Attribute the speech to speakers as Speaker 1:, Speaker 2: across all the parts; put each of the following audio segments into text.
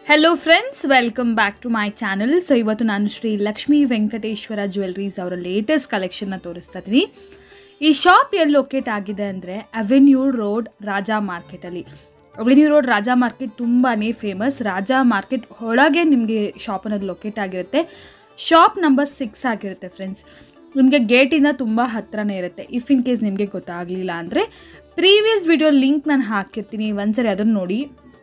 Speaker 1: Hello friends welcome back to my channel so ಇವತ್ತು ನಾನು Shri Lakshmi Venkateshwara jewelleries ಅವರ ಲೇಟೆಸ್ಟ್ ಕಲೆಕ್ಷನ್ನ ತೋರಿಸ್ತಾ ಇದ್ದೀನಿ ಈ ಶಾಪ್ ಎಲ್ಲಿ ಲೊಕೇಟ್ ಆಗಿದೆ ಅಂದರೆ ಅವೆನ್ಯೂ ರೋಡ್ ರಾಜಾ ಮಾರ್ಕೆಟಲ್ಲಿ ಅವೆನ್ಯೂ ರೋಡ್ ರಾಜಾ ಮಾರ್ಕೆಟ್ ತುಂಬಾ ಫೇಮಸ್ ರಾಜಾ ಮಾರ್ಕೆಟ್ ಒಳಗೆ ನಿಮಗೆ ಶಾಪ್ ಅನ್ನೋದು ಲೊಕೇಟ್ ಆಗಿರುತ್ತೆ ಶಾಪ್ ನಂಬರ್ ಸಿಕ್ಸ್ ಆಗಿರುತ್ತೆ ಫ್ರೆಂಡ್ಸ್ ನಿಮಗೆ ಗೇಟಿಂದ ತುಂಬ ಹತ್ರನೇ ಇರುತ್ತೆ ಇಫ್ ಇನ್ ಕೇಸ್ ನಿಮಗೆ ಗೊತ್ತಾಗಲಿಲ್ಲ ಅಂದರೆ ಪ್ರೀವಿಯಸ್ ವಿಡಿಯೋ ಲಿಂಕ್ ನಾನು ಹಾಕಿರ್ತೀನಿ ಒಂದ್ಸರಿ ಅದನ್ನು ನೋಡಿ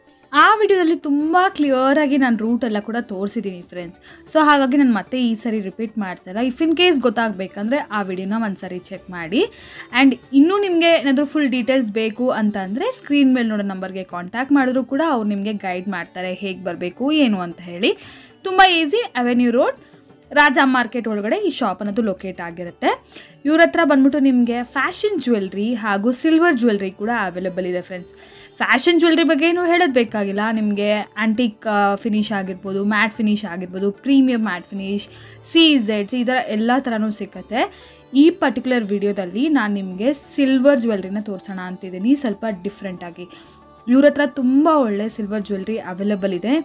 Speaker 1: ಆ ವಿಡಿಯೋದಲ್ಲಿ ತುಂಬ ಕ್ಲಿಯರಾಗಿ ನಾನು ರೂಟ್ ಎಲ್ಲ ಕೂಡ ತೋರಿಸಿದ್ದೀನಿ ಫ್ರೆಂಡ್ಸ್ ಸೊ ಹಾಗಾಗಿ ನಾನು ಮತ್ತೆ ಈ ಸರಿ ರಿಪೀಟ್ ಮಾಡ್ತಾಯಿಲ್ಲ ಇಫ್ ಇನ್ ಕೇಸ್ ಗೊತ್ತಾಗಬೇಕಂದ್ರೆ ಆ ವಿಡಿಯೋನ ಒಂದು ಸರಿ ಚೆಕ್ ಮಾಡಿ ಆ್ಯಂಡ್ ಇನ್ನೂ ನಿಮಗೆ ಏನಾದರೂ ಫುಲ್ ಡೀಟೇಲ್ಸ್ ಬೇಕು ಅಂತ ಅಂದರೆ ಸ್ಕ್ರೀನ್ ಮೇಲೆ ನೋಡೋ ನಂಬರ್ಗೆ ಕಾಂಟ್ಯಾಕ್ಟ್ ಮಾಡಿದ್ರು ಕೂಡ ಅವ್ರು ನಿಮಗೆ ಗೈಡ್ ಮಾಡ್ತಾರೆ ಹೇಗೆ ಬರಬೇಕು ಏನು ಅಂತ ಹೇಳಿ ತುಂಬ easy avenue road Raja market ಒಳಗಡೆ ಈ ಶಾಪ್ ಅನ್ನೋದು ಲೊಕೇಟ್ ಆಗಿರುತ್ತೆ ಇವ್ರ ಹತ್ರ ಬಂದ್ಬಿಟ್ಟು ನಿಮಗೆ ಫ್ಯಾಷನ್ ಜ್ಯುವೆಲ್ರಿ ಹಾಗೂ ಸಿಲ್ವರ್ ಜ್ಯುವೆಲ್ರಿ ಕೂಡ ಅವೈಲೇಬಲ್ ಇದೆ ಫ್ರೆಂಡ್ಸ್ ಫ್ಯಾಷನ್ ಜ್ಯುವೆಲ್ರಿ ಬಗ್ಗೆ ಏನು ಹೇಳೋದು ಬೇಕಾಗಿಲ್ಲ ನಿಮಗೆ ಆ್ಯಂಟಿಕ್ ಫಿನಿಶ್ ಆಗಿರ್ಬೋದು ಮ್ಯಾಟ್ ಫಿನಿಶ್ ಆಗಿರ್ಬೋದು ಪ್ರೀಮಿಯಂ ಮ್ಯಾಟ್ ಫಿನಿಶ್ ಸಿ ಝೆಡ್ಸ್ ಈ ಥರ ಎಲ್ಲ ಥರನೂ ಸಿಕ್ಕತ್ತೆ ಈ ಪರ್ಟಿಕ್ಯುಲರ್ ವಿಡಿಯೋದಲ್ಲಿ ನಾನು ನಿಮಗೆ ಸಿಲ್ವರ್ ಜ್ಯುವೆಲ್ರಿನ ತೋರಿಸೋಣ ಅಂತಿದ್ದೀನಿ ಸ್ವಲ್ಪ ಡಿಫ್ರೆಂಟಾಗಿ ಇವ್ರ ಹತ್ರ ತುಂಬ ಒಳ್ಳೆ ಸಿಲ್ವರ್ ಜ್ಯುವೆಲ್ರಿ ಅವೈಲೇಬಲ್ ಇದೆ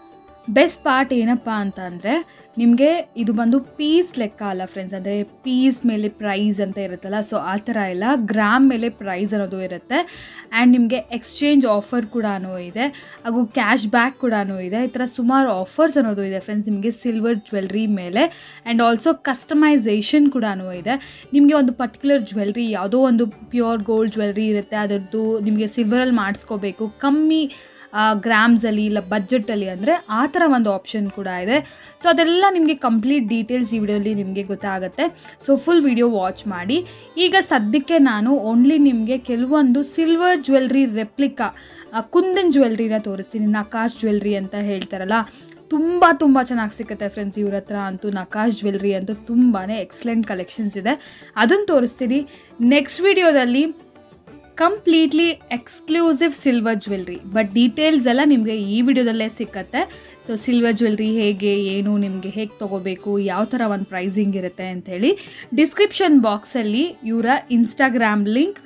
Speaker 1: ಬೆಸ್ಟ್ ಪಾರ್ಟ್ ಏನಪ್ಪ ಅಂತ ಅಂದರೆ ನಿಮಗೆ ಇದು ಬಂದು ಪೀಸ್ ಲೆಕ್ಕ ಅಲ್ಲ ಫ್ರೆಂಡ್ಸ್ ಅಂದರೆ ಪೀಸ್ ಮೇಲೆ ಪ್ರೈಸ್ ಅಂತ ಇರುತ್ತಲ್ಲ ಸೊ ಆ ಥರ ಎಲ್ಲ ಗ್ರಾಮ್ ಮೇಲೆ ಪ್ರೈಸ್ ಅನ್ನೋದು ಇರುತ್ತೆ ಆ್ಯಂಡ್ ನಿಮಗೆ ಎಕ್ಸ್ಚೇಂಜ್ ಆಫರ್ ಕೂಡ ಇದೆ ಹಾಗೂ ಕ್ಯಾಶ್ ಬ್ಯಾಕ್ ಕೂಡ ಇದೆ ಈ ಥರ ಸುಮಾರು ಆಫರ್ಸ್ ಅನ್ನೋದು ಇದೆ ಫ್ರೆಂಡ್ಸ್ ನಿಮಗೆ ಸಿಲ್ವರ್ ಜ್ಯುವೆಲ್ರಿ ಮೇಲೆ ಆ್ಯಂಡ್ ಆಲ್ಸೋ ಕಸ್ಟಮೈಸೇಷನ್ ಕೂಡ ಇದೆ ನಿಮಗೆ ಒಂದು ಪರ್ಟಿಕ್ಯುಲರ್ ಜ್ಯುವೆಲ್ರಿ ಯಾವುದೋ ಒಂದು ಪ್ಯೂರ್ ಗೋಲ್ಡ್ ಜ್ಯುವೆಲ್ರಿ ಇರುತ್ತೆ ಅದರದ್ದು ನಿಮಗೆ ಸಿಲ್ವರಲ್ಲಿ ಮಾಡಿಸ್ಕೋಬೇಕು ಕಮ್ಮಿ ಗ್ರಾಮ್ಸಲ್ಲಿ ಇಲ್ಲ ಬಜೆಟಲ್ಲಿ ಅಂದರೆ ಆ ಥರ ಒಂದು ಆಪ್ಷನ್ ಕೂಡ ಇದೆ ಸೊ ಅದೆಲ್ಲ ನಿಮಗೆ ಕಂಪ್ಲೀಟ್ ಡೀಟೇಲ್ಸ್ ಈ ವಿಡಿಯೋಲಿ ನಿಮಗೆ ಗೊತ್ತಾಗುತ್ತೆ ಸೊ ಫುಲ್ ವಿಡಿಯೋ ವಾಚ್ ಮಾಡಿ ಈಗ ಸದ್ಯಕ್ಕೆ ನಾನು ಓನ್ಲಿ ನಿಮಗೆ ಕೆಲವೊಂದು ಸಿಲ್ವರ್ ಜ್ಯುವೆಲ್ರಿ ರೆಪ್ಲಿಕಾ ಕುಂದನ್ ಜ್ಯುವೆಲ್ರಿನ ತೋರಿಸ್ತೀನಿ ನಕಾಶ್ ಜ್ಯುವೆಲ್ರಿ ಅಂತ ಹೇಳ್ತಾರಲ್ಲ ತುಂಬ ತುಂಬ ಚೆನ್ನಾಗಿ ಸಿಗುತ್ತೆ ಫ್ರೆಂಡ್ಸ್ ಇವ್ರ ಹತ್ರ ಅಂತೂ ನಕಾಶ್ ಜ್ಯುವೆಲ್ರಿ ಅಂತೂ ತುಂಬಾ ಎಕ್ಸಲೆಂಟ್ ಕಲೆಕ್ಷನ್ಸ್ ಇದೆ ಅದನ್ನು ತೋರಿಸ್ತೀನಿ ನೆಕ್ಸ್ಟ್ ವಿಡಿಯೋದಲ್ಲಿ completely exclusive silver jewellery but details ಎಲ್ಲ ನಿಮಗೆ ಈ ವಿಡಿಯೋದಲ್ಲೇ ಸಿಕ್ಕತ್ತೆ ಸೊ ಸಿಲ್ವರ್ ಜ್ಯುವೆಲ್ರಿ ಹೇಗೆ ಏನು ನಿಮಗೆ ಹೇಗೆ ತೊಗೋಬೇಕು ಯಾವ ಥರ ಒಂದು ಪ್ರೈಸಿಂಗ್ ಇರುತ್ತೆ ಅಂಥೇಳಿ ಡಿಸ್ಕ್ರಿಪ್ಷನ್ ಬಾಕ್ಸಲ್ಲಿ ಇವರ ಇನ್ಸ್ಟಾಗ್ರಾಮ್ ಲಿಂಕ್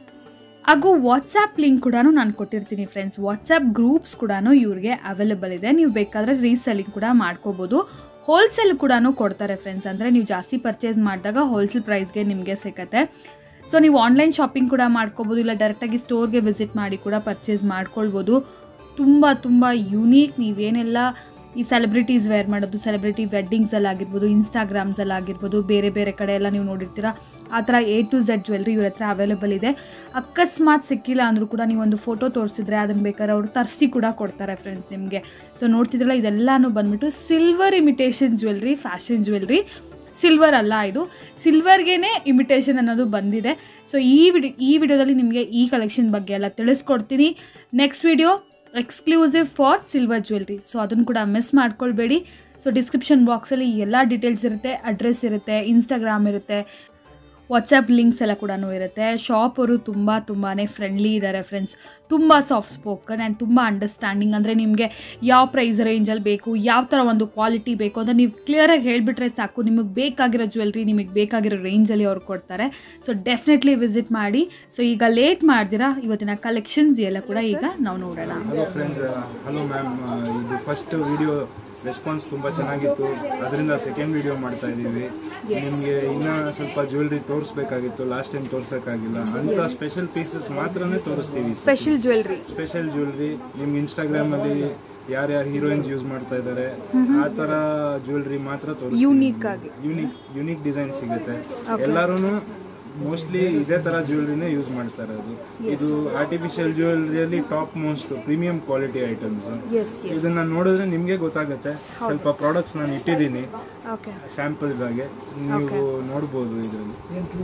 Speaker 1: ಹಾಗೂ ವಾಟ್ಸಪ್ ಲಿಂಕ್ ಕೂಡ ನಾನು ಕೊಟ್ಟಿರ್ತೀನಿ ಫ್ರೆಂಡ್ಸ್ ವಾಟ್ಸಪ್ ಗ್ರೂಪ್ಸ್ ಕೂಡ ಇವ್ರಿಗೆ ಅವೈಲೇಬಲ್ ಇದೆ ನೀವು ಬೇಕಾದರೆ ರೀಸೆಲ್ಲಿಂಗ್ ಕೂಡ ಮಾಡ್ಕೋಬೋದು ಹೋಲ್ಸೇಲ್ ಕೂಡ ಕೊಡ್ತಾರೆ ಫ್ರೆಂಡ್ಸ್ ಅಂದರೆ ನೀವು ಜಾಸ್ತಿ ಪರ್ಚೇಸ್ ಮಾಡಿದಾಗ ಹೋಲ್ಸೇಲ್ ಪ್ರೈಸ್ಗೆ ನಿಮಗೆ ಸಿಗುತ್ತೆ ಸೊ ನೀವು ಆನ್ಲೈನ್ ಶಾಪಿಂಗ್ ಕೂಡ ಮಾಡ್ಕೋಬೋದು ಇಲ್ಲ ಡೈರೆಕ್ಟಾಗಿ ಸ್ಟೋರ್ಗೆ ವಿಸಿಟ್ ಮಾಡಿ ಕೂಡ ಪರ್ಚೇಸ್ ಮಾಡ್ಕೊಳ್ಬೋದು ತುಂಬ ತುಂಬ ಯುನೀಕ್ ನೀವೇನೆಲ್ಲ ಈ ಸೆಲೆಬ್ರಿಟೀಸ್ ವೇರ್ ಮಾಡೋದು ಸೆಲೆಬ್ರಿಟಿ ವೆಡ್ಡಿಂಗ್ಸಲ್ಲಿ ಆಗಿರ್ಬೋದು ಇನ್ಸ್ಟಾಗ್ರಾಮ್ಸಲ್ಲಿ ಆಗಿರ್ಬೋದು ಬೇರೆ ಬೇರೆ ಕಡೆ ಎಲ್ಲ ನೀವು ನೋಡಿರ್ತೀರ ಆ ಥರ ಎ ಟು ಝೆಡ್ ಜ್ಯುವೆಲ್ರಿ ಇವ್ರ ಹತ್ರ ಅವೈಲೇಬಲ್ ಇದೆ ಅಕಸ್ಮಾತ್ ಸಿಕ್ಕಿಲ್ಲ ಅಂದರೂ ಕೂಡ ನೀವು ಒಂದು ಫೋಟೋ ತೋರಿಸಿದ್ರೆ ಅದನ್ನು ಬೇಕಾದ್ರೆ ಅವರು ತರಿಸಿ ಕೂಡ ಕೊಡ್ತಾರೆ ಫ್ರೆಂಡ್ಸ್ ನಿಮಗೆ ಸೊ ನೋಡ್ತಿದ್ರಲ್ಲ ಇದೆಲ್ಲನೂ ಬಂದ್ಬಿಟ್ಟು silver imitation jewellery fashion jewellery silver ಅಲ್ಲ ಇದು ಸಿಲ್ವರ್ಗೇನೆ ಇಮಿಟೇಷನ್ ಅನ್ನೋದು ಬಂದಿದೆ ಸೊ ಈ ವಿಡಿ ಈ ವಿಡಿಯೋದಲ್ಲಿ ನಿಮಗೆ ಈ ಕಲೆಕ್ಷನ್ ಬಗ್ಗೆ ಎಲ್ಲ ತಿಳಿಸ್ಕೊಡ್ತೀನಿ next video exclusive for silver jewellery so ಅದನ್ನು ಕೂಡ ಮಿಸ್ ಮಾಡ್ಕೊಳ್ಬೇಡಿ ಸೊ ಡಿಸ್ಕ್ರಿಪ್ಷನ್ ಬಾಕ್ಸಲ್ಲಿ ಎಲ್ಲ ಡೀಟೇಲ್ಸ್ ಇರುತ್ತೆ ಅಡ್ರೆಸ್ ಇರುತ್ತೆ ಇನ್ಸ್ಟಾಗ್ರಾಮ್ ಇರುತ್ತೆ ವಾಟ್ಸಪ್ ಲಿಂಕ್ಸ್ ಎಲ್ಲ ಕೂಡ ಇರುತ್ತೆ ಶಾಪ್ ಅವರು ತುಂಬ ತುಂಬಾ ಫ್ರೆಂಡ್ಲಿ ಇದ್ದಾರೆ ಫ್ರೆಂಡ್ಸ್ ತುಂಬ ಸಾಫ್ಟ್ ಸ್ಪೋಕನ್ ಆ್ಯಂಡ್ ತುಂಬ ಅಂಡರ್ಸ್ಟ್ಯಾಂಡಿಂಗ್ ಅಂದರೆ ನಿಮಗೆ ಯಾವ ಪ್ರೈಸ್ ರೇಂಜಲ್ಲಿ ಬೇಕು ಯಾವ ಥರ ಒಂದು ಕ್ವಾಲಿಟಿ ಬೇಕು ಅಂತ ನೀವು ಕ್ಲಿಯರಾಗಿ ಹೇಳಿಬಿಟ್ರೆ ಸಾಕು ನಿಮಗೆ ಬೇಕಾಗಿರೋ ಜ್ಯುವೆಲ್ರಿ ನಿಮಗೆ ಬೇಕಾಗಿರೋ ರೇಂಜಲ್ಲಿ ಅವ್ರು ಕೊಡ್ತಾರೆ ಸೊ ಡೆಫಿನೆಟ್ಲಿ ವಿಸಿಟ್ ಮಾಡಿ ಸೊ ಈಗ ಲೇಟ್ ಮಾಡ್ದಿರಾ ಇವತ್ತಿನ ಕಲೆಕ್ಷನ್ಸ್ ಎಲ್ಲ ಕೂಡ ಈಗ ನಾವು ನೋಡೋಣ
Speaker 2: ಹಲೋ ಫ್ರೆಂಡ್ಸ್ ಹಲೋ ಮ್ಯಾಮ್ ಇದು ಫಸ್ಟ್ ವಿಡಿಯೋ ರೆಸ್ಪಾನ್ಸ್ ತುಂಬ ಚೆನ್ನಾಗಿತ್ತು ಅದರಿಂದ ಸೆಕೆಂಡ್ ವಿಡಿಯೋ ಮಾಡ್ತಾ ಇದ್ದೀವಿ ನಿಮಗೆ ಇನ್ನೂ ಸ್ವಲ್ಪ ಜ್ಯುವೆಲ್ರಿ ತೋರಿಸ್ಬೇಕಾಗಿತ್ತು ಲಾಸ್ಟ್ ಟೈಮ್ ತೋರ್ಸೋಕ್ಕಾಗಿಲ್ಲ ಅಂತ ಸ್ಪೆಷಲ್ ಪೀಸಸ್ ಮಾತ್ರನೇ ತೋರಿಸ್ತೀವಿ
Speaker 1: ಸ್ಪೆಷಲ್ ಜ್ಯುವೆಲ್ರಿ
Speaker 2: ಸ್ಪೆಷಲ್ ಜ್ಯುವೆಲ್ರಿ ನಿಮ್ಮ ಇನ್ಸ್ಟಾಗ್ರಾಮಲ್ಲಿ ಯಾರ್ಯಾರು ಹೀರೋಯಿನ್ಸ್ ಯೂಸ್ ಮಾಡ್ತಾ ಇದ್ದಾರೆ ಆ ಥರ ಜ್ಯುವೆಲ್ರಿ ಮಾತ್ರ ತೋರಿಸ್ತೀವಿ
Speaker 1: ಯೂನಿಕ್ ಆಗಿ
Speaker 2: ಯೂನಿಕ್ ಯೂನಿಕ್ ಡಿಸೈನ್ ಸಿಗುತ್ತೆ ಎಲ್ಲರೂ ಮೋಸ್ಟ್ಲಿ ಇದೇ ತರ ಜ್ಯುವೆಲ್ರಿನೇ ಯೂಸ್ ಮಾಡ್ತಾ ಇರೋದು ಇದು ಆರ್ಟಿಫಿಷಿಯಲ್ ಜ್ಯುವೆಲ್ರಿಯಲ್ಲಿ top most premium quality items
Speaker 1: yes
Speaker 2: ಇದನ್ನ ನೋಡಿದ್ರೆ ನಿಮ್ಗೆ ಗೊತ್ತಾಗುತ್ತೆ ಸ್ವಲ್ಪ ಪ್ರಾಡಕ್ಟ್ಸ್ ನಾನು ಇಟ್ಟಿದ್ದೀನಿ
Speaker 1: ಓಕೆ
Speaker 2: ಸ್ಯಾಂಪಲ್ಸ್ ಆಗಿ ನೀವು ನೋಡ್ಬೋದು ಇದರಲ್ಲಿ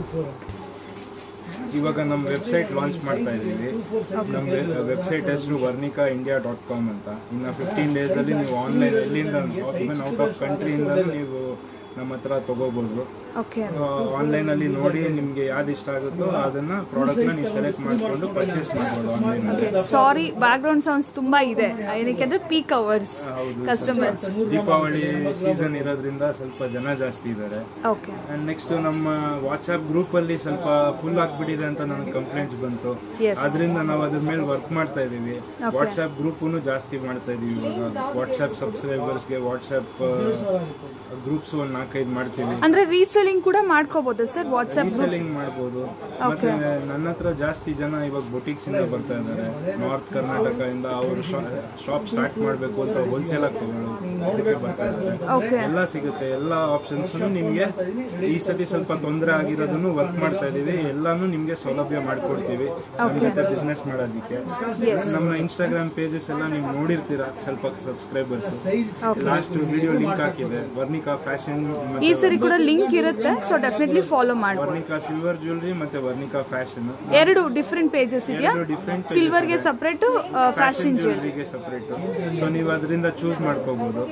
Speaker 2: ಇವಾಗ ನಮ್ಮ ವೆಬ್ಸೈಟ್ ಲಾಂಚ್ ಮಾಡ್ತಾ ಇದ್ದೀವಿ ನಮ್ಮ ವೆಬ್ಸೈಟ್ ಹೆಸರು ವರ್ಣಿಕಾ ಇಂಡಿಯಾ ಡಾಟ್ ಕಾಮ್ ಅಂತ ಇನ್ನು ಫಿಫ್ಟೀನ್ ಡೇಸಲ್ಲಿ ನೀವು ಆನ್ಲೈನ್ ಎಲ್ಲಿಂದ ಈವನ್ ಔಟ್ ಆಫ್ ಕಂಟ್ರಿಯಿಂದ ನೀವು ನಮ್ಮ ಹತ್ರ ತಗೋಬೋದು
Speaker 1: ಓಕೆ
Speaker 2: ಆನ್ಲೈನ್ ಅಲ್ಲಿ ನೋಡಿ ನಿಮ್ಗೆ ಯಾವ್ದು ಇಷ್ಟ ಆಗುತ್ತೋ ಅದನ್ನ ಪ್ರಾಡಕ್ಟ್ ನ ನೀವು ಸೆಲೆಕ್ಟ್ ಮಾಡ್ಕೊಂಡು ಪರ್ಚೇಸ್ ಮಾಡ್ಬೋದು ಆನ್ಲೈನ್ ಅಲ್ಲಿ
Speaker 1: ಸಾರಿ ಬ್ಯಾಕ್ ಗ್ರೌಂಡ್ ಸೌಂಡ್ಸ್ ತುಂಬಾ ಇದೆ ಏನಕ್ಕೆ ಪೀಕ್ ಅವರ್ಸ್
Speaker 2: ಹೌದು
Speaker 1: ಕಸ್ಟಮರ್ಸ್
Speaker 2: ದೀಪಾವಳಿ ಸೀಸನ್ ಇರೋದ್ರಿಂದ ಸ್ವಲ್ಪ ಜನ ಜಾಸ್ತಿ ಇದ್ದಾರೆ
Speaker 1: ಓಕೆ
Speaker 2: ಅಂಡ್ ನೆಕ್ಸ್ಟ್ ನಮ್ಮ ವಾಟ್ಸ್ಆಪ್ ಗ್ರೂಪ್ ಅಲ್ಲಿ ಸ್ವಲ್ಪ ಫುಲ್ ಆಗ್ಬಿಟ್ಟಿದೆ ಅಂತ ನನಗೆ ಕಂಪ್ಲೇಂಟ್ಸ್ ಬಂತು
Speaker 1: Yes.
Speaker 2: ಅದರಿಂದ ನಾವು ಅದ್ರ ಮೇಲೆ ವರ್ಕ್ ಮಾಡ್ತಾ ಇದೀವಿ ವಾಟ್ಸ್ಆಪ್ ಗ್ರೂಪ್ ಜಾಸ್ತಿ ಮಾಡ್ತಾ ಇದೀವಿ ಇವಾಗ ವಾಟ್ಸ್ಆಪ್ ಸಬ್ಸ್ಕ್ರೈಬರ್ಸ್ಗೆ ವಾಟ್ಸ್ಆಪ್ ಗ್ರೂಪ್ಸ್ ಒಂದು ನಾಲ್ಕೈದು ಮಾಡ್ತೀವಿ
Speaker 1: ಅಂದ್ರೆ ರೀಸೆಲಿಂಗ್ ಕೂಡ ಮಾಡ್ಕೋಬಹುದು ಸರ್ ವಾಟ್ಸ್ಆಪ್
Speaker 2: ರೀಸೆಲಿಂಗ್ ಮಾಡ್ಬೋದು ಮತ್ತೆ ನನ್ನ ಹತ್ರ ಜಾಸ್ತಿ ಜನ ಇವಾಗ ಬೊಟಿಕ್ಸ್ ಇಂದ ಬರ್ತಾ ಇದ್ದಾರೆ ನಾರ್ತ್ ಕರ್ನಾಟಕ ಇಂದ ಅವರು ಶಾಪ್ ಸ್ಟಾರ್ಟ್ ಮಾಡ್ಬೇಕು ಅಂತ ಹೋಲ್ಸೇಲ್ ಆಗಿ ತಗೊಳ್ಳೋದು ಅದಕ್ಕೆ ಬರ್ತಾ ಇದ್ದಾರೆ
Speaker 1: ಓಕೆ
Speaker 2: ಎಲ್ಲ ಸಿಗುತ್ತೆ ಎಲ್ಲ ಆಪ್ಷನ್ಸ್ ನಿಮ್ಗೆ ಈ ಸತಿ ಸ್ವಲ್ಪ ತೊಂದರೆ ಆಗಿರೋದನ್ನು ವರ್ಕ್ ಮಾಡ್ತಾ ಇದೀವಿ ಎಲ್ಲಾನು ನಿಮ್ಗೆ ಸೌಲಭ್ಯ ಮಾಡ್ಕೊಡ್ತೀವಿ ನಮ್ಮ ಜೊತೆ ಬಿಸ್ನೆಸ್ ಮಾಡೋದಕ್ಕೆ ನಮ್ಮ ಇನ್ಸ್ಟಾಗ್ರಾಮ್ ಪೇಜಸ್ ಎಲ್ಲ ನೀವು ನೋಡಿರ್ತೀರಾ ಸ್ವಲ್ಪ ಸಬ್ಸ್ಕ್ರೈಬರ್ಸ್ ಲಾಸ್ಟ್ ವಿಡಿಯೋ ಲಿಂಕ್ ಹಾಕಿದೆ ವರ್ಣಿಕಾ ಫ್ಯಾಷನ್
Speaker 1: ಈ ಸರಿ ಕೂಡ ಲಿಂಕ್ ಇರುತ್ತೆ ಸೊ ಡೆಫಿನೆಟ್ಲಿ ಫಾಲೋ ಮಾಡ್ಬೋದು
Speaker 2: ವರ್ಣಿಕಾ ಸಿಲ್ವರ್ ಜ್ಯುವೆಲ್ರಿ ಮತ್ತೆ ವರ್ಣಿಕಾ ಫ್ಯಾಷನ್
Speaker 1: ಎರಡು ಡಿಫ್ರೆಂಟ್ ಪೇಜಸ್ ಇದೆಯಾ
Speaker 2: ಎರಡು ಡಿಫ್ರೆಂಟ್
Speaker 1: ಸಿಲ್ವರ್ಗೆ ಸಪರೇಟ್ ಫ್ಯಾಷನ್ ಜ್ಯುವೆಲ್
Speaker 2: ಜ್ಯುವೆಲ್ರಿಗೆ ಸಪರೇಟ್ ಸೊ ನೀವು ಅದರಿಂದ ಚೂಸ್ ಮಾಡ್ಕೋಬಹುದು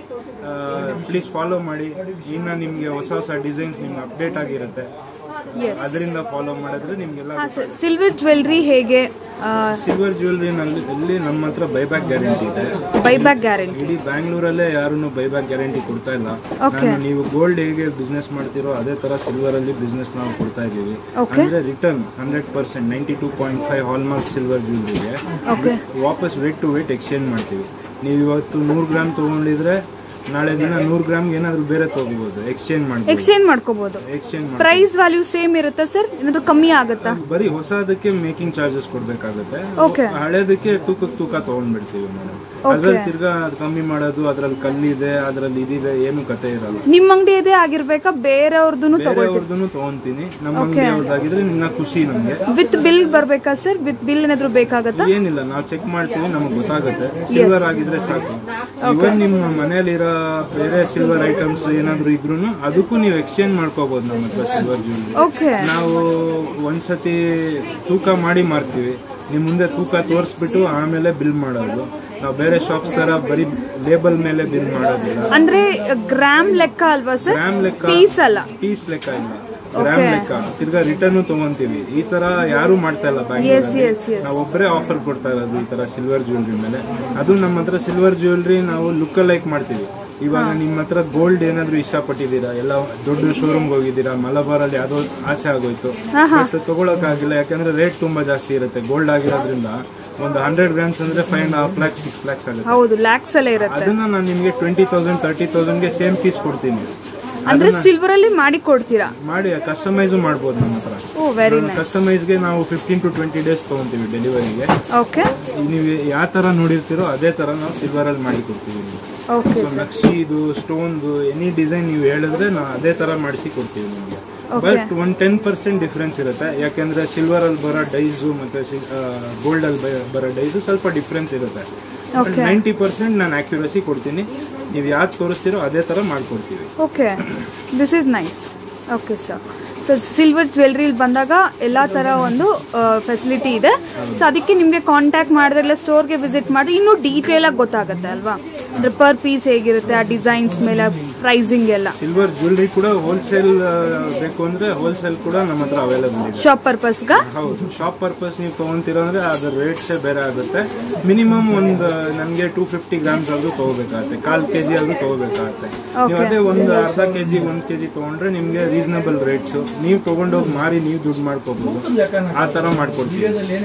Speaker 2: ಪ್ಲೀಸ್ ಫಾಲೋ ಮಾಡಿ ಇನ್ನ ನಿಮ್ಗೆ ಹೊಸ ಹೊಸ ಡಿಸೈನ್ಸ್ ನಿಮ್ಗೆ ಅಪ್ಡೇಟ್ ಆಗಿರುತ್ತೆ
Speaker 1: ಎಸ್
Speaker 2: ಅದರಿಂದ ಫಾಲೋ ಮಾಡಿದ್ರೆ ನಿಮ್ಗೆಲ್ಲ
Speaker 1: ಹಾ ಸರ್ ಸಿಲ್ವರ್ ಜ್ಯುವೆಲ್ರಿ ಹೇಗೆ
Speaker 2: ಸಿಲ್ವರ್ ಜ್ಯುವೆಲ್ರಿ ನಲ್ಲಿ ನಮ್ಮ ಹತ್ರ ಬೈಬ್ಯಾಕ್ ಗ್ಯಾರಂಟಿ ಇದೆ
Speaker 1: ಬೈಬ್ಯಾಕ್ ಗ್ಯಾರಂಟಿ
Speaker 2: ಇಡೀ ಬ್ಯಾಂಗ್ಳೂರಲ್ಲೇ ಯಾರು ಬೈಬ್ಯಾಕ್ ಗ್ಯಾರಂಟಿ ಕೊಡ್ತಾ ಇಲ್ಲ ನಾನು ನೀವು ಗೋಲ್ಡ್ ಹೇಗೆ ಬಿಸ್ನೆಸ್ ಮಾಡ್ತಿರೋ ಅದೇ ತರ ಸಿಲ್ವರ್ ಅಲ್ಲಿ ಬಿಸ್ನೆಸ್ ನಾವು ಕೊಡ್ತಾ ಇದೀವಿ ಅಂದ್ರೆ return hundred percent ninety two point five hallmark silver ಜ್ಯುವೆಲ್ರಿಗೆ
Speaker 1: ಓಕೆ
Speaker 2: ವಾಪಸ್ ವೇಟ್ ಟು ವೇಟ್ ಎಕ್ಸ್ಚೇಂಜ್ ಮಾಡ್ತೀವಿ ನೀವು ಇವತ್ತು ನೂರು ಗ್ರಾಮ್ ತಗೊಂಡಿದ್ರೆ ನಾಳೆ ದಿನ ನೂರು ಗ್ರಾಮ್ಗೆ ಏನಾದ್ರು ಬೇರೆ ತಗೋಬಹುದು ಎಕ್ಸ್ಚೇಂಜ್ ಮಾಡ್ಬೋದು
Speaker 1: ಎಕ್ಸ್ಚೇಂಜ್ ಮಾಡ್ಕೋಬಹುದು
Speaker 2: ಎಕ್ಸ್ಚೇಂಜ್ ಮಾಡಿ
Speaker 1: ಪ್ರೈಸ್ ವ್ಯಾಲ್ಯೂ ಸೇಮ್ ಇರುತ್ತಾ ಸರ್ ಏನಾದ್ರು ಕಮ್ಮಿ ಆಗುತ್ತಾ
Speaker 2: ಬರೀ ಹೊಸದಕ್ಕೆ ಮೇಕಿಂಗ್ ಚಾರ್ಜಸ್ ಕೊಡ್ಬೇಕಾಗುತ್ತೆ
Speaker 1: ಓಕೆ
Speaker 2: ಹಳೇದಕ್ಕೆ ತೂಕಕ್ಕೆ ತೂಕ ತಗೊಂಡ್ಬಿಡ್ತೀವಿ ಮೇಡಮ್ ಅದ್ರಲ್ಲಿ ತಿರ್ಗಾ ಕಮ್ಮಿ ಮಾಡೋದು ಅದ್ರಲ್ಲಿ ಕಲ್ಲಿದೆ ಅದ್ರಲ್ಲಿ ಇದಿದೆ ಏನು ಕತೆ ಇರಲ್ಲ
Speaker 1: ನಿಮ್ಮ ಅಂಗಡಿ ಇದೆ ಆಗಿರ್ಬೇಕಾ ಬೇರೆಯವ್ರದ್ದು
Speaker 2: ಬೇರೆಯವ್ರದ್ದು ತಗೊಂತೀನಿ ನಮ್ಮ ಅಂಗಡಿಯವ್ರದ್ದಾಗಿದ್ರೆ ನಿನ್ನ ಖುಷಿ ನಮ್ಗೆ
Speaker 1: ವಿತ್ ಬಿಲ್ ಬರ್ಬೇಕಾ ಸರ್ ವಿತ್ ಬಿಲ್ ಏನಾದ್ರು ಬೇಕಾಗತ್ತಾ
Speaker 2: ಏನಿಲ್ಲ ನಾವು ಚೆಕ್ ಮಾಡ್ತೀವಿ ನಮಗೆ ಗೊತ್ತಾಗುತ್ತೆ ಸಿಲ್ವರ್ ಆಗಿದ್ರೆ ಸಾಕು ಇವನ್ ನಿಮ್ಮ ಮನೇಲಿರೋ ಬೇರೆ ಸಿಲ್ವರ್ ಐಟಮ್ಸ್ ಏನಾದ್ರು ಇದ್ರು ಅದಕ್ಕೂ ನೀವು ಎಕ್ಸ್ಚೇಂಜ್ ಮಾಡ್ಕೋಬಹುದು ನಮ್ಮ ಹತ್ರ ಸಿಲ್ವರ್ ಜ್ಯುವೆಲ್ರಿ
Speaker 1: ಓಕೆ
Speaker 2: ನಾವು ಒಂದ್ಸತಿ ತೂಕ ಮಾಡಿ ಮಾರ್ತೀವಿ ನಿಮ್ ಮುಂದೆ ತೂಕ ತೋರಿಸ್ಬಿಟ್ಟು ಆಮೇಲೆ ಬಿಲ್ ಮಾಡೋದು ನಾವು ಬೇರೆ ಶಾಪ್ಸ್ ತರ ಬರೀ ಲೇಬಲ್ ಮೇಲೆ ಬಿಲ್ ಮಾಡೋದಿಲ್ಲ
Speaker 1: ಅಂದ್ರೆ ಗ್ರಾಮ್ ಲೆಕ್ಕ ಅಲ್ವಾ ಸರ್
Speaker 2: ಗ್ರಾಮ್ ಲೆಕ್ಕ
Speaker 1: ಪೀಸ್ ಅಲ್ಲ
Speaker 2: ಪೀಸ್ ಲೆಕ್ಕ ಇಲ್ಲ ಗ್ರಾಮ್ ಲೆಕ್ಕ ತಿರ್ಗಾ ರಿಟರ್ನ್ ತಗೊಂತೀವಿ ಈ ತರ ಯಾರು ಮಾಡ್ತಾ ಇಲ್ಲ ಬ್ಯಾಂಗ್ಳೂರಲ್ಲಿ
Speaker 1: ಎಸ್ ಎಸ್
Speaker 2: ನಾವು ಒಬ್ಬರೇ ಆಫರ್ ಕೊಡ್ತಾ ಇರೋದು ಈ ತರ ಸಿಲ್ವರ್ ಜ್ಯುವೆಲ್ರಿ ಮೇಲೆ ಅದು ನಮ್ಮ ಹತ್ರ ಸಿಲ್ವರ್ ಜ್ಯುವೆಲ್ರಿ ನಾವು ಲುಕ್ ಲೈಕ್ ಮಾಡ್ತೀವಿ ಇವಾಗ ನಿಮ್ಮ ಹತ್ರ ಗೋಲ್ಡ್ ಏನಾದ್ರು ಇಷ್ಟಪಟ್ಟಿದ್ದೀರಾ ಎಲ್ಲ ದೊಡ್ಡ ಶೋರೂಮ್ಗೆ ಹೋಗಿದ್ದೀರಾ ಮಲಬಾರ್ ಅಲ್ಲಿ ಯಾವ್ದೋ ಆಸೆ ಆಗೋಯ್ತು ಬಟ್ ತಗೊಳಕ್ಕಾಗಿಲ್ಲ ಯಾಕಂದ್ರೆ ರೇಟ್ ತುಂಬಾ ಜಾಸ್ತಿ ಇರುತ್ತೆ ಗೋಲ್ಡ್ ಆಗಿರೋದ್ರಿಂದ ಒಂದು ಹಂಡ್ರೆಡ್ ಗ್ರಾಮ್ಸ್ ಅಂದ್ರೆ five and half lakhs six lakhs ಆಗುತ್ತೆ
Speaker 1: ಹೌದು ಲ್ಯಾಕ್ಸ್ ಎಲ್ಲ ಇರುತ್ತೆ
Speaker 2: ಅದನ್ನ ನಾನು ನಿಮಗೆ ಟ್ವೆಂಟಿ ತೌಸಂಡ್ ತರ್ಟಿ ತೌಸಂಡ್ಗೆ ಸೇಮ್ ಪೀಸ್ ಕೊಡ್ತೀನಿ
Speaker 1: ಅಂದ್ರೆ ಸಿಲ್ವರ್ ಅಲ್ಲಿ ಮಾಡಿ ಕೊಡ್ತೀರಾ
Speaker 2: ಮಾಡಿ ಕಸ್ಟಮೈಸು ಮಾಡ್ಬೋದು ನಮ್ಮ ಹತ್ರ
Speaker 1: ಓ ವೆರಿ ನೈಸ್
Speaker 2: ಕಸ್ಟಮೈಸ್ಗೆ ನಾವು ಫಿಫ್ಟೀನ್ ಟು ಟ್ವೆಂಟಿ ಡೇಸ್ ತಗೊಂತೀವಿ ಡೆಲಿವರಿಗೆ
Speaker 1: ಓಕೆ
Speaker 2: ನೀವು ಯಾವ ತರ ನೋಡಿರ್ತೀರೋ ಅದೇ ತರ ನಾವು ಸಿಲ್ವರ್ ಅಲ್ಲಿ ಮಾಡಿ ಕೊಡ್ತೀವಿ ನಿಮ್ಗೆ.
Speaker 1: ಓಕೆ
Speaker 2: So, ನಕ್ಷಿ ಇದು ಸ್ಟೋನ್ದು ಎನಿ ಡಿಸೈನ್ ನೀವು ಹೇಳಿದ್ರೆ ನಾವು ಅದೇ ತರ ಮಾಡಿಸಿ ಕೊಡ್ತೀವಿ ನಿಮಗೆ but one ten percent difference ಇರುತ್ತೆ ಯಾಕೆಂದ್ರೆ ಸಿಲ್ವರ್ ಅಲ್ಲಿ ಬರೋ ಡೈಸು ಮತ್ತೆ ಗೋಲ್ಡ್ ಅಲ್ಲಿ ಬ- ಬರೋ ಡೈಸು ಸ್ವಲ್ಪ ಡಿಫ್ರೆನ್ಸ್ ಇರುತ್ತೆ ನೈಂಟಿ ಪರ್ಸೆಂಟ್ ನಾನು ಆಕ್ಯುರಸಿ ಕೊಡ್ತೀನಿ ನೀವು ಯಾವ್ದು ತೋರಿಸ್ತೀರೋ ಅದೇ ತರ ಮಾಡ್ಕೊಡ್ತೀವಿ
Speaker 1: okay this is nice okay sir so silver ಜ್ಯುವೆಲ್ರಿಲಿ ಬಂದಾಗ ಎಲ್ಲ ಥರ ಒಂದು ಫೆಸಿಲಿಟಿ ಇದೆ ಸೊ ಅದಕ್ಕೆ ನಿಮಗೆ ಕಾಂಟ್ಯಾಕ್ಟ್ ಮಾಡಿದ್ರೆ ಸ್ಟೋರ್ಗೆ ವಿಸಿಟ್ ಮಾಡಿ ಇನ್ನೂ ಡೀಟೇಲ್ ಆಗಿ ಗೊತ್ತಾಗುತ್ತೆ ಅಲ್ವಾ ಅಂದ್ರೆ ಪರ್ ಪೀಸ್ ಹೇಗಿರುತ್ತೆ ಆ ಡಿಸೈನ್ಸ್ ಮೇಲೆ ಪ್ರೈಸಿಂಗ್ ಎಲ್ಲ
Speaker 2: ಸಿಲ್ವರ್ ಜ್ಯುವೆಲ್ರಿ ಕೂಡ ಹೋಲ್ಸೇಲ್ ಬೇಕು ಅಂದ್ರೆ ಹೋಲ್ಸೇಲ್ ಕೂಡ ನಮ್ಮ ಹತ್ರ ಅವೈಲೇಬಲ್ ಇದೆ
Speaker 1: ಶಾಪ್ ಪರ್ಪಸ್ಗ
Speaker 2: ಹೌದು ಶಾಪ್ ಪರ್ಪಸ್ ನೀವು ತಗೊಂತೀರ ಅಂದ್ರೆ ಅದ್ರ ರೇಟ್ಸೇ ಬೇರೆ ಆಗುತ್ತೆ ಮಿನಿಮಮ್ ಒಂದು ನಮಗೆ ಟೂ ಫಿಫ್ಟಿ ಗ್ರಾಮ್ಸ್ ಆದ್ರೂ ತಗೋಬೇಕಾಗತ್ತೆ ಕಾಲ್ ಕೆಜಿ ಆದ್ರೂ ತಗೋಬೇಕಾಗತ್ತೆ ನೀವು ಅದೇ ಒಂದು ಅರ್ಧ ಕೆಜಿ ಒಂದ್ ಕೆಜಿ ತಗೊಂಡ್ರೆ ನಿಮ್ಗೆ ರೀಸನಬಲ್ ರೇಟ್ಸ್ ನೀವು ತಗೊಂಡೋಗಿ ಮಾರಿ ನೀವು ದುಡ್ಡು ಮಾಡ್ಕೋಬಹುದು ಆ ತರ ಮಾಡ್ಕೊಡ್ತೀವಿ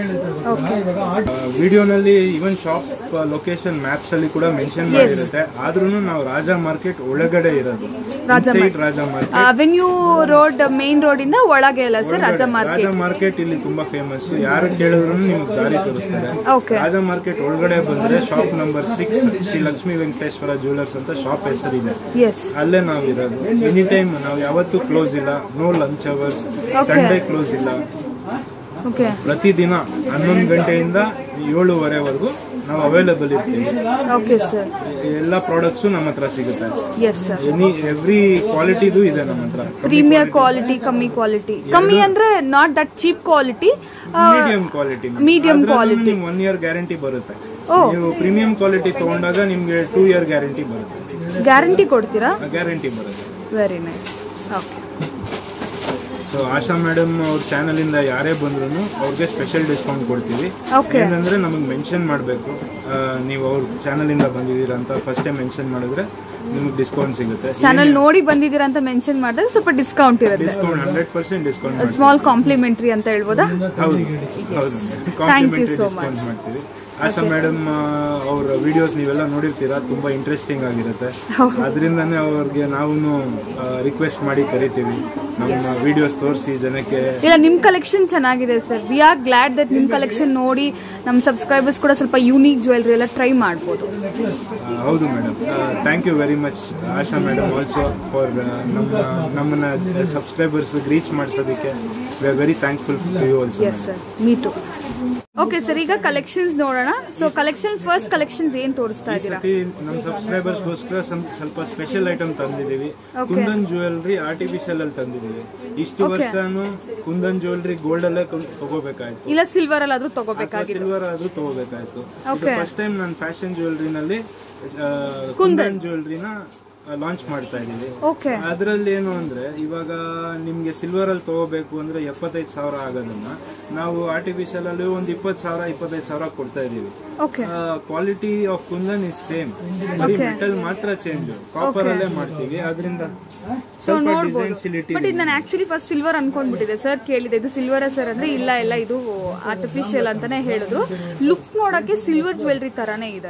Speaker 2: ವಿಡಿಯೋನಲ್ಲಿ ಇವನ್ ಶಾಪ್ ಲೊಕೇಶನ್ ಮ್ಯಾಪ್ಸ್ ಅಲ್ಲಿ ಕೂಡ ಮೆನ್ಷನ್ ಮಾಡಿರುತ್ತೆ ಆದ್ರೂ ನಾವು ರಾಜ ಮಾರ್ಕೆಟ್ ಒಳಗಡೆ ಇರೋದು Inside Raja market
Speaker 1: avenue road main road ಇಂದ ಒಳಗೆ ಅಲ್ಲ sir Raja market
Speaker 2: Raja market ಇಲ್ಲಿ ತುಂಬಾ ಫೇಮಸ್ ಯಾರು ಕೇಳಿದ್ರು ನಿಮ್ಗೆ ದಾರಿ ತೋರಿಸ್ತಾರೆ
Speaker 1: ಓಕೆ
Speaker 2: ರಾಜ ಮಾರ್ಕೆಟ್ ಒಳಗಡೆ ಬಂದ್ರೆ shop number six Shri Lakshmi Venkateshwara jewellers ಅಂತ ಶಾಪ್ ಹೆಸರಿದೆ
Speaker 1: ಎಸ್
Speaker 2: ಅಲ್ಲೇ ನಾವು ಇರೋದು ಎನಿ ಟೈಮ್ ನಾವು ಯಾವತ್ತೂ ಕ್ಲೋಸ್ ಇಲ್ಲ no lunch hours Sunday close ಇಲ್ಲ
Speaker 1: ಓಕೆ
Speaker 2: ಪ್ರತಿದಿನ ಹನ್ನೊಂದು ಗಂಟೆಯಿಂದ ಏಳುವರೆವರೆಗೂ ನಾವು ಅವೈಲೇಬಲ್ ಇರ್ತೀವಿ
Speaker 1: ಓಕೆ ಸರ್
Speaker 2: ಎಲ್ಲ ಪ್ರಾಡಕ್ಟ್ಸು ನಮ್ಮ ಹತ್ರ ಸಿಗುತ್ತೆ
Speaker 1: ಎಸ್ ಸರ್
Speaker 2: ಎನಿ ಎವ್ರಿ ಕ್ವಾಲಿಟಿದು ಇದೆ ನಮ್ಮ ಹತ್ರ
Speaker 1: ಪ್ರೀಮಿಯರ್ ಕ್ವಾಲಿಟಿ ಕಮ್ಮಿ ಕ್ವಾಲಿಟಿ ಕಮ್ಮಿ ಅಂದ್ರೆ not that cheap quality
Speaker 2: medium quality
Speaker 1: Medium quality.
Speaker 2: One year guarantee ಬರುತ್ತೆ ನೀವು ಪ್ರೀಮಿಯಂ ಕ್ವಾಲಿಟಿ ತಗೊಂಡಾಗ ನಿಮ್ಗೆ ಟೂ ಇಯರ್ ಗ್ಯಾರಂಟಿ ಬರುತ್ತೆ
Speaker 1: ಗ್ಯಾರಂಟಿ ಕೊಡ್ತೀರಾ
Speaker 2: ಗ್ಯಾರಂಟಿ ಬರುತ್ತೆ
Speaker 1: very nice okay
Speaker 2: so Asha madam ಅವ್ರ ಚಾನಲ್ ಇಂದ ಯಾರೇ ಬಂದ್ರು ಅವ್ರಿಗೆ ಸ್ಪೆಷಲ್ ಡಿಸ್ಕೌಂಟ್ ಕೊಡ್ತೀವಿ
Speaker 1: Okay.
Speaker 2: ಏನಂದ್ರೆ ನಮಗೆ ಮೆನ್ಷನ್ ಮಾಡಬೇಕು ನೀವು ಅವ್ರ ಚಾನಲ್ ಇಂದ ಬಂದಿದ್ದೀರಾ ಅಂತ ಫಸ್ಟೇ ಮೆನ್ಷನ್ ಮಾಡಿದ್ರೆ ನಿಮಗೆ ಡಿಸ್ಕೌಂಟ್ ಸಿಗುತ್ತೆ
Speaker 1: ಚಾನಲ್ ನೋಡಿ ಬಂದಿದ್ದೀರಾ ಅಂತ ಮೆನ್ಷನ್ ಮಾಡಿದ್ರೆ ಸ್ವಲ್ಪ ಡಿಸ್ಕೌಂಟ್ ಇರುತ್ತೆ
Speaker 2: discount hundred percent discount
Speaker 1: small complimentary ಅಂತ ಹೇಳ್ಬೋದಾ
Speaker 2: ಹೌದು ಹೌದು ಕಾಂಪ್ಲಿಮೆಂಟರಿ ಡಿಸ್ಕೌಂಟ್ ಮಾಡ್ತೀವಿ ಆಶಾ ಮೇಡಮ್ ಅವ್ರ ವಿಡಿಯೋಸ್ ನೀವೆಲ್ಲ ನೋಡಿರ್ತೀರಾ ತುಂಬಾ ಇಂಟ್ರೆಸ್ಟಿಂಗ್ ಆಗಿರುತ್ತೆ ಅದರಿಂದನೇ ಅವ್ರಿಗೆ ನಾವು ರಿಕ್ವೆಸ್ಟ್ ಮಾಡಿ ಕರಿತೀವಿ ನಮ್ಮ ವಿಡಿಯೋಸ್ ತೋರಿಸಿ ಜನಕ್ಕೆ
Speaker 1: ಇಲ್ಲ ನಿಮ್ ಕಲೆಕ್ಷನ್ ಚೆನ್ನಾಗಿದೆ sir we are glad that ನಿಮ್ ಕಲೆಕ್ಷನ್ ನೋಡಿ ನಮ್ಮ ಸಬ್ಸ್ಕ್ರೈಬರ್ಸ್ ಕೂಡ ಸ್ವಲ್ಪ ಯೂನಿಕ್ ಜ್ಯುವೆಲ್ರಿ ಎಲ್ಲ ಟ್ರೈ ಮಾಡ್ಬೋದು
Speaker 2: ಆ, ಹೌದು madam thank you very much Asha madam also for ನಮ್ಮ ನಮ್ಮನ್ನ ಸಬ್ಸ್ಕ್ರೈಬರ್ಸ್ ರೀಚ್ ಮಾಡಿಸೋದಕ್ಕೆ we are very thankful to you also
Speaker 1: yes sir me too okay sir ಈಗ ಕಲೆಕ್ಷನ್ಸ್ ನೋಡೋಣ ಸೊ ಕಲೆಕ್ಷನ್ ಫಸ್ಟ್ ಕಲೆಕ್ಷನ್ಸ್ ಏನ್ ತೋರಿಸ್ತಾ
Speaker 2: ಈ
Speaker 1: ಇದ್ದೀರಾ
Speaker 2: ಸತಿ ನಮ್ಮ ಸಬ್ಸ್ಕ್ರೈಬರ್ಸ್ಗೋಸ್ಕರ ಸ್ವಲ್ಪ ಸ್ಪೆಷಲ್ ಐಟಮ್ ತಂದಿದ್ದೀವಿ ಕುಂದನ್ ಜ್ಯುವೆಲ್ರಿ ಆರ್ಟಿಫಿಷಿಯಲ್ ಅಲ್ಲಿ ತಂದಿದ್ದೀವಿ ಇಷ್ಟು ವರ್ಷನೂ ಕುಂದನ್ ಜ್ಯುವೆಲ್ರಿ ಗೋಲ್ಡ್ ಅಲ್ಲೇ ಕೊಂಡ್- ತಗೋಬೇಕಾಯ್ತು
Speaker 1: ಇಲ್ಲ ಸಿಲ್ವರ್ ಅಲ್ಲಾದ್ರೂ ತಗೋಬೇಕಾಗಿದೆ
Speaker 2: ಸಿಲ್ವರ್ ಆದ್ರೂ ತಗೋಬೇಕಾಯ್ತು
Speaker 1: Okay.
Speaker 2: ಫಸ್ಟ್ ಟೈಮ್ ನಾನು ಫ್ಯಾಷನ್ ಜ್ಯುವೆಲ್ರಿನಲ್ಲಿ ಕುಂದನ್ ಜ್ಯುವೆಲ್ರಿನ ಲಾಂಚ್ ಮಾಡ್ತಾ ಇದ್ದೀವಿ
Speaker 1: ಓಕೆ
Speaker 2: ಅದರಲ್ಲಿ ಏನು ಅಂದ್ರೆ ಇವಾಗ ನಿಮ್ಗೆ ಸಿಲ್ವರ್ ಅಲ್ಲಿ ತಗೋಬೇಕು ಅಂದ್ರೆ ಎಪ್ಪತ್ತೈದು ಸಾವಿರ ಆಗೋದನ್ನ ನಾವು ಆರ್ಟಿಫಿಷಿಯಲ್ ಅಲ್ಲಿ ಒಂದು ಇಪ್ಪತ್ತು ಸಾವಿರ ಇಪ್ಪತ್ತೈದು ಸಾವಿರ ಕೊಡ್ತಾ ಇದೀವಿ
Speaker 1: okay
Speaker 2: quality of kundan is same ಬರೀ ಮೆಟಲ್ ಮಾತ್ರ ಚೇಂಜ್ ಕಾಪರ್ ಅಲ್ಲೇ ಮಾಡ್ತೀವಿ ಅದರಿಂದ ಸ್ವಲ್ಪ ಡಿಸೈನ್ಸಿಲಿಟಿ
Speaker 1: ಬಟ್ ಇದು ನಾನು ಆಕ್ಚುಲಿ ಫಸ್ಟ್ ಸಿಲ್ವರ್ ಅನ್ಕೊಂಡ್ಬಿಟ್ಟಿದೆ ಸರ್ ಕೇಳಿದೆ ಇದು ಸಿಲ್ವರ್ ಸರ್ ಅಂದ್ರೆ ಇಲ್ಲ ಇಲ್ಲ ಇದು ಆರ್ಟಿಫಿಷಿಯಲ್ ಅಂತಾನೆ ಹೇಳಿದ್ರು ಲುಕ್ ನೋಡಕ್ಕೆ ಸಿಲ್ವರ್ ಜ್ಯುವೆಲ್ರಿ ತರಾನೇ ಇದೆ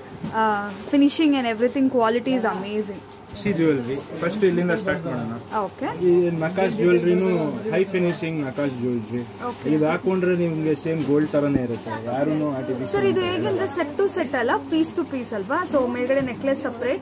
Speaker 1: finishing and everything quality is amazing
Speaker 2: see jewellery first ಇಲ್ಲಿಂದ ಸ್ಟಾರ್ಟ್ ಮಾಡೋಣ
Speaker 1: ಓಕೆ
Speaker 2: ಈ ನಕಾಶ್ ಜ್ಯುವೆಲ್ರಿನು ಹೈ ಫಿನಿಶಿಂಗ್ ನಕಾಶ್ ಜ್ಯುವೆಲ್ರಿ ಇದು ಹಾಕೊಂಡ್ರೆ ನಿಮ್ಗೆ ಸೇಮ್ ಗೋಲ್ಡ್ ತರನೇ ಇರುತ್ತೆ ಯಾರು
Speaker 1: ಸರ್
Speaker 2: ಆರ್ಟಿಫಿಷಿಯಲ್
Speaker 1: ಇದು ಹೇಗಂದ್ರೆ ಸೆಟ್ ಟು ಸೆಟ್ ಅಲ್ಲ ಪೀಸ್ ಟು ಪೀಸ್ ಅಲ್ವಾ ಸೊ ಮೇಲ್ಗಡೆ necklace separate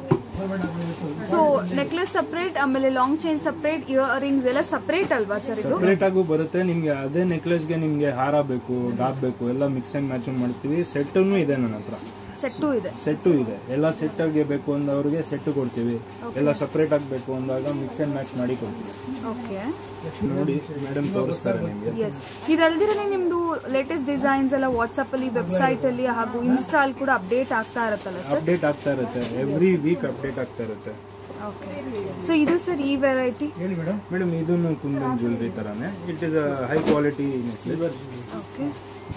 Speaker 1: so necklace separate ಆಮೇಲೆ long chain separate earrings ಎಲ್ಲ ಸಪ್ರೇಟ್ ಅಲ್ವಾ ಸರ್ ಇದು
Speaker 2: ಸಪ್ರೇಟ್ ಆಗು ಬರುತ್ತೆ ನಿಮ್ಗೆ ಅದೇ ನೆಕ್ಲೆಸ್ಗೆ ನಿಮ್ಗೆ ಹಾರ ಬೇಕು ಡಾಬ್ ಬೇಕು ಎಲ್ಲ ಮಿಕ್ಸ್ ಅಂಡ್ ಮ್ಯಾಚ್ ಮಾಡ್ತೀವಿ ಸೆಟ್ ಇದೆ ನನ್ನ ಹತ್ರ
Speaker 1: ಸೆಟ್ ಟು ಇದೆ
Speaker 2: ಸೆಟ್ಟು ಇದೆ ಎಲ್ಲ ಸೆಟ್ ಆಗಿ ಬೇಕು ಅಂದವ್ರಿಗೆ ಸೆಟ್ ಕೊಡ್ತೀವಿ ಎಲ್ಲ ಸಪ್ರೇಟ್ ಆಗಬೇಕು ಅಂದಾಗ ಮಿಕ್ಸ್ ಅಂಡ್ ಮ್ಯಾಚ್ ಮಾಡಿ ಕೊಡ್ತೀವಿ
Speaker 1: ಓಕೆ
Speaker 2: ನೋಡಿ ಮೇಡಮ್ ತೋರಿಸ್ತಾರೆ ನಿಮಗೆ
Speaker 1: ಎಸ್ ಇದಲ್ದಿರನೇ ನಿಮ್ದು ಲೇಟೆಸ್ಟ್ ಡಿಸೈನ್ಸ್ ಎಲ್ಲ ವಾಟ್ಸ್ಆಪ್ ಅಲ್ಲಿ ವೆಬ್ಸೈಟ್ ಅಲ್ಲಿ ಹಾಗೂ ಇನ್ಸ್ಟಾ ಅಲ್ಲಿ ಕೂಡ ಅಪ್ಡೇಟ್ ಆಗ್ತಾ ಇರುತ್ತಲ್ಲ ಸರ್
Speaker 2: ಅಪ್ಡೇಟ್ ಆಗ್ತಾ ಇರುತ್ತೆ ಎವ್ರಿ ವೀಕ್ ಅಪ್ಡೇಟ್ ಆಗ್ತಾ ಇರುತ್ತೆ
Speaker 1: ಓಕೆ ಸೊ ಇದು ಸರ್ ಈ ವೆರೈಟಿ
Speaker 2: ಮೇಡಮ್ ಇದನ್ನು ಕುಂದನ್ ಜ್ಯುವೆಲ್ರಿ ತರಾನೇ it is a high quality necklace
Speaker 1: okay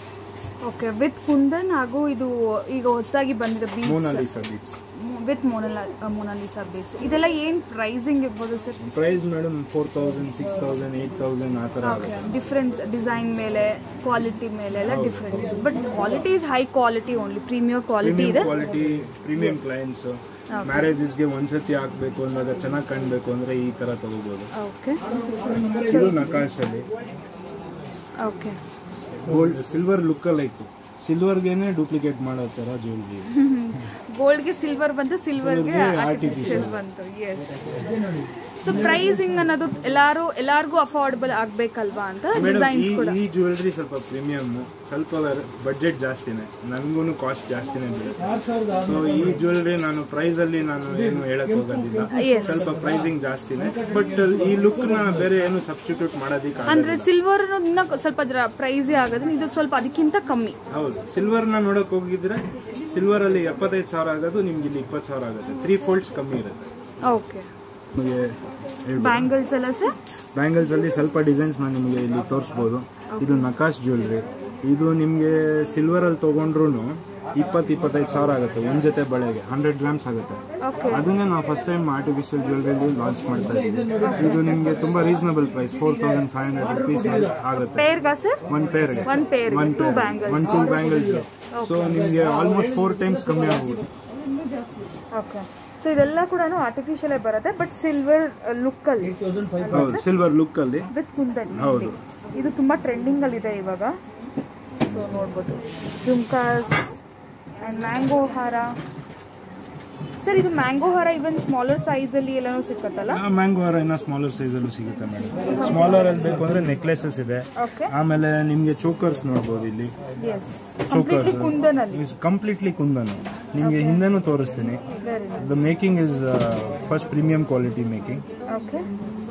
Speaker 1: okay with kundan ಹಾಗೂ ಇದು ಈಗ ಹೊಸದಾಗಿ ಬಂದಿದೆ ಬೀಚ್
Speaker 2: ಮೋನಾಲಿಸಾ ಬೀಚ್
Speaker 1: ವಿತ್ ಮೊನಲಾ ಮೊನಾಲಿಸಾ ಬೀಚ್ ಇದೆಲ್ಲ ಏನ್ ಪ್ರೈಸಿಂಗ್ ಇರ್ಬೋದು sir
Speaker 2: price madam four thousand six thousand eight thousand ಆ ಥರ
Speaker 1: ಓಕೆ ಡಿಫ್ರೆನ್ಸ್ ಡಿಸೈನ್ ಮೇಲೆ ಕ್ವಾಲಿಟಿ ಮೇಲೆ ಎಲ್ಲ ಡಿಫ್ರೆಂಟ್ ಇದೆ but quality is high quality only premier quality ಇದೆ
Speaker 2: ಕ್ವಾಲಿಟಿ ಪ್ರೀಮಿಯಂ ಕ್ಲೈಂಟ್ಸ್ ಮ್ಯಾರೇಜಸ್ಗೆ ಒಂದ್ಸತಿ ಹಾಕ್ಬೇಕು ಅಂದಾಗ ಚೆನ್ನಾಗಿ ಕಾಣಬೇಕು ಅಂದ್ರೆ ಈ ತರ ತಗೋಬಹುದು
Speaker 1: ಓಕೆ
Speaker 2: ಇದು ನಕಾಶಲ್ಲಿ
Speaker 1: okay
Speaker 2: gold silver look like ಸಿಲ್ವರ್ಗೆನೆ ಡೂಪ್ಲಿಕೇಟ್ ಮಾಡೋ ತರ ಜ್ಯುವೆಲ್ರಿ
Speaker 1: ಗೋಲ್ಡ್ಗೆ ಸಿಲ್ವರ್ ಬಂತು ಸಿಲ್ವರ್ಗೆ ಆರ್ಟಿಫಿಷಿಯಲ್ ಬಂತು ಎಸ್ ಸೊ ಪ್ರೈಸಿಂಗ್ ಅನ್ನೋದು ಎಲ್ಲಾರು ಎಲ್ಲಾರ್ಗೂ ಅಫೋರ್ಡಬಲ್ ಆಗ್ಬೇಕಲ್ವಾ ಅಂತ
Speaker 2: ಮೇಡಮ್
Speaker 1: ಡಿಸೈನ್ಸ್
Speaker 2: ಈ
Speaker 1: ಕೂಡ
Speaker 2: ಈ ಜ್ಯುವೆಲ್ರಿ ಸ್ವಲ್ಪ ಪ್ರೀಮಿಯಮ್ ಸ್ವಲ್ಪ ಬಡ್ಜೆಟ್ ಜಾಸ್ತಿನೇ ನನ್ಗೂ ಕಾಸ್ಟ್ ಜಾಸ್ತಿನೇ ಬೀಳುತ್ತೆ ಸೊ ಈ ಜ್ಯುವೆಲ್ರಿ ನಾನು ಪ್ರೈಸ್ ಅಲ್ಲಿ ನಾನು ಏನು ಹೇಳಕ್ ಹೋಗೋದಿಲ್ಲ
Speaker 1: Yes.
Speaker 2: ಸ್ವಲ್ಪ ಪ್ರೈಸಿಂಗ್ ಜಾಸ್ತಿನೇ ಬಟ್ ಈ ಲುಕ್ ನ ಬೇರೆ ಏನು ಸಬ್ಸ್ಟಿಟ್ಯೂಟ್ ಮಾಡೋದಿಕ್ಕೆ
Speaker 1: ಅಂದ್ರೆ ಸಿಲ್ವರ್ ಇನ್ನ ಸ್ವಲ್ಪ ಪ್ರೈಸಿ ಆಗೋದ್ರೆ ಇದು ಸ್ವಲ್ಪ ಅದಕ್ಕಿಂತ ಕಮ್ಮಿ
Speaker 2: ಹೌದು ಸಿಲ್ವರ್ ನ ನೋಡಕ್ ಹೋಗಿದ್ರೆ ಸಿಲ್ವರ್ ಅಲ್ಲಿ ಎಪ್ಪತ್ತೈದು ಸಾವಿರ ಆಗೋದು ನಿಮ್ಗೆ ಇಲ್ಲಿ ಇಪ್ಪತ್ತು ಸಾವಿರ ಆಗುತ್ತೆ ತ್ರೀ ಫೋಲ್ಡ್ಸ್ ಕಮ್ಮಿ ಇರುತ್ತೆ
Speaker 1: ಓಕೆ
Speaker 2: ನಿಮಗೆ
Speaker 1: ಬ್ಯಾಂಗಲ್ಸ್ ಎಲ್ಲ ಸರ್
Speaker 2: ಬ್ಯಾಂಗಲ್ಸ್ ಅಲ್ಲಿ ಸ್ವಲ್ಪ ಡಿಸೈನ್ಸ್ ನಾನು ನಿಮಗೆ ಇಲ್ಲಿ ತೋರಿಸ್ಬೋದು ಇದು ನಕಾಶ್ ಜ್ಯುವೆಲ್ರಿ ಇದು ನಿಮಗೆ ಸಿಲ್ವರ್ ಅಲ್ಲಿ ತಗೊಂಡ್ರು ಇಪ್ಪತ್ತು ಇಪ್ಪತ್ತೈದು ಸಾವಿರ ಆಗುತ್ತೆ ಒಂದ್ ಜೊತೆ ಬಳೆಗೆ ಹಂಡ್ರೆಡ್ ಗ್ರಾಮ್ಸ್ ಆಗುತ್ತೆ
Speaker 1: ಓಕೆ
Speaker 2: ಅದನ್ನೇ ನಾವು first time artificial jewellery launch ಮಾಡ್ತಾ ಇದ್ದೀವಿ ಇದು ನಿಮಗೆ ತುಂಬಾ reasonable price four thousand five hundred rupees ಆಗುತ್ತೆ
Speaker 1: ಪೇರ್ಗಾ ಸರ್
Speaker 2: ಒನ್ ಪೇರ್ಗೆ
Speaker 1: one pair
Speaker 2: one
Speaker 1: two
Speaker 2: pair
Speaker 1: bangles
Speaker 2: one two bangles so ನಿಮಗೆ ಆಲ್ಮೋಸ್ಟ್ ಫೋರ್ ಟೈಮ್ಸ್ ಕಮ್ಮಿ ಆಗ್ಬೋದು
Speaker 1: ಓಕೆ ಸೊ ಇದೆಲ್ಲ ಕೂಡ ಆರ್ಟಿಫಿಷಿಯಲ್ ಬರುತ್ತೆ ಬಟ್ ಸಿಲ್ವರ್ ಲುಕ್ ಅಲ್ಲಿ
Speaker 2: ಹೌದು ಸಿಲ್ವರ್ ಲುಕ್ ಅಲ್ಲಿ
Speaker 1: ವಿತ್ ಕುಂದನ್
Speaker 2: ಹೌದು
Speaker 1: ಇದು ತುಂಬಾ ಟ್ರೆಂಡಿಂಗ್ ಅಲ್ಲಿ ಇದೆ ಇವಾಗ ಸೊ ನೋಡ್ಬೋದು ಜುಮ್ಕಾಸ್ ಅಂಡ್ ಮ್ಯಾಂಗೋ ಹಾರ ಸರ್ ಇದು ಮ್ಯಾಂಗೋ ಹಾರ ಇವನ್ ಸ್ಮಾಲರ್ ಸೈಜ್ ಅಲ್ಲಿ ಎಲ್ಲಾನು ಸಿಕ್ಕತ್ತಲ್ಲ
Speaker 2: ಮ್ಯಾಂಗೋ ಹಾರ ಇನ್ನ ಸ್ಮಾಲರ್ ಸೈಜ್ ಅಲ್ಲೂ ಸಿಗುತ್ತೆ ಮೇಡಮ್ ಸ್ಮಾಲರ್ ಅಲ್ಲಿ ಬೇಕು ಅಂದ್ರೆ ನೆಕ್ಲೆಸಸ್ ಇದೆ
Speaker 1: ಓಕೆ
Speaker 2: ಆಮೇಲೆ ನಿಮ್ಗೆ ಚೋಕರ್ಸ್ ನೋಡ್ಬೋದು ಇಲ್ಲಿ
Speaker 1: ಎಸ್ ಕಂಪ್ಲೀಟ್ಲಿ ಕುಂದನ್ ಅಲ್ಲಿ
Speaker 2: ಕಂಪ್ಲೀಟ್ಲಿ ಕುಂದನು ನಿಮ್ಗೆ ಹಿಂದೆನೂ ತೋರಿಸ್ತೀನಿ
Speaker 1: very nice
Speaker 2: the making is first premium quality making
Speaker 1: okay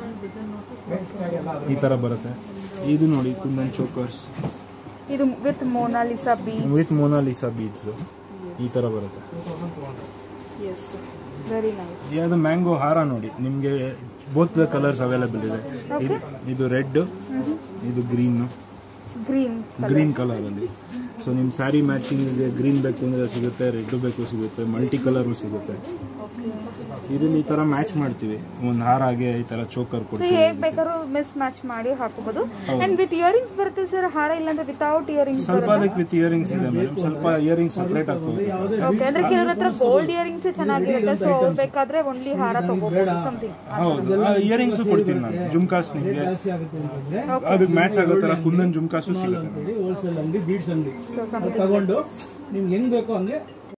Speaker 2: ಈ ತರ ಬರುತ್ತೆ ಇದು ನೋಡಿ ಕುಂದನ್ ಚೋಕರ್ಸ್
Speaker 1: ಇದು ವಿತ್ ಮೋನಾಲಿಸಾ ಬಿ
Speaker 2: ವಿತ್ ಮೋನಾಲಿಸಾ ಬೀಡ್ಸ್ ಈ ತರ ಬರುತ್ತೆ
Speaker 1: ಎಸ್ ವೆರಿ ನೈಸ್
Speaker 2: ಅದು ಮ್ಯಾಂಗೋ ಹಾರ ನೋಡಿ ನಿಮಗೆ ಬೋತ್ ದ ಕಲರ್ಸ್ ಅವೈಲೇಬಲ್ ಇದೆ ಇದು- ಇದು ರೆಡ್ ಇದು ಗ್ರೀನ್
Speaker 1: ಗ್ರೀನ್
Speaker 2: ಗ್ರೀನ್ ಕಲರ್ ಅಲ್ಲಿ ಸೊ ನಿಮ್ಮ ಸ್ಯಾರಿ ಮ್ಯಾಚಿಂಗ್ ಗ್ರೀನ್ ಬೇಕು ಅಂದ್ರೆ ಸಿಗುತ್ತೆ ರೆಡ್ ಬೇಕು ಸಿಗುತ್ತೆ ಮಲ್ಟಿ ಕಲರು ಸಿಗುತ್ತೆ ಇದನ್ನ ಈ ತರ ಮ್ಯಾಚ್ ಮಾಡ್ತೀವಿ ಒಂದು ಹಾರ ಹಾಗೆ ಈ ತರ ಚೋಕರ್
Speaker 1: ಸೊ
Speaker 2: ಕೊಡ್ತೀವಿ
Speaker 1: ಹೇಗ್ ಬೇಕಾದ್ರೂ ಮಿಸ್ ಮ್ಯಾಚ್ ಮಾಡಿ ಹಾಕೋಬಹುದು ಅಂಡ್ ವಿತ್ ಇಯರಿಂಗ್ಸ್ ಬರುತ್ತೆ ಸರ್ ಹಾರ ಇಲ್ಲ ಅಂದ್ರೆ ವಿತೌಟ್ ಇಯರಿಂಗ್ಸ್
Speaker 2: ಸ್ವಲ್ಪ ಅದಕ್ಕೆ ವಿತ್ ಇಯರಿಂಗ್ಸ್ ಇದೆ ಮೇಡಮ್ ಸ್ವಲ್ಪ ಇಯರಿಂಗ್ಸ್ ಸಪ್ರೇಟ್ ಆಗ್ತದೆ
Speaker 1: ಓಕೆ ಅಂದ್ರೆ ಕೆಲವ್ರ ಹತ್ರ ಗೋಲ್ಡ್ ಇಯರಿಂಗ್ಸ್ ಚೆನ್ನಾಗಿರುತ್ತೆ ಸೊ ಬೇಕಾದ್ರೆ ಓನ್ಲಿ ಹಾರ ತಗೋಬಹುದು ಸಮಥಿಂಗ್
Speaker 2: ಹೌದು ಇಯರಿಂಗ್ಸ್ ಕೊಡ್ತೀನಿ ನಾನು ಜುಮ್ಕಾಸ್ ನಿಮಗೆ
Speaker 3: ಜಾಸ್ತಿ ಆಗುತ್ತೆ ಅಂತಂದ್ರೆ
Speaker 2: ಅದಕ್ಕೆ ಮ್ಯಾಚ್ ಆಗೋ ತರ ಕುಂದನ್ ಜುಮ್ಕಾಸು ಸಿಗುತ್ತೆ
Speaker 3: ಅಂತೇಳಿ ಹೋಲ್ಸೇಲ್ ಅಂಗಡಿ ಬೀಡ್ಸ್ ಅಂಗಡಿ
Speaker 1: ಸೊ
Speaker 3: ತಗೊಂಡು ನಿಮ್ಗೆ ಹೆಂಗ್ ಬೇಕೋ ಹಂಗೆ